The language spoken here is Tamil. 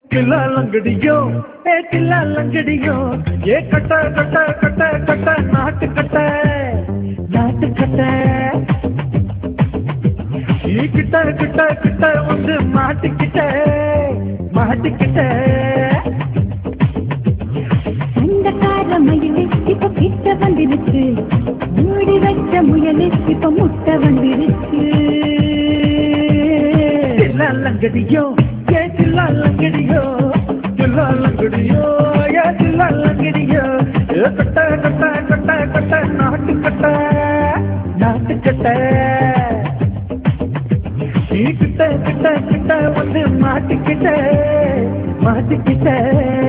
கில்லா லங்கடியோ ஏ கில்லா லங்கடியோ ஏ கட்ட கட்ட கட்ட கட்ட நாட்டு கட்ட நாட்டு கட்ட நீ கிட்ட கிட்ட கிட்ட வந்து மாட்டிக்கிட்ட மாட்டிக்கிட்ட சண்டக்கார மயிலே இப்ப கிட்ட வந்துருச்சு மூடி வச்ச முயலே இப்ப முட்டை வந்துருச்சு கில்லா லங்கடியோ ஏ கில்லா லங்கடியோ கில்லா லங்கடியோ ஏ கில்லா லங்கடியோ ஏ கட்ட கட்ட கட்ட கட்ட நாட்டு கட்ட நாட்டு கட்ட நீ கிட்ட கிட்ட கிட்ட வந்து மாட்டிக்கிட்ட மாட்டிக்கிட்ட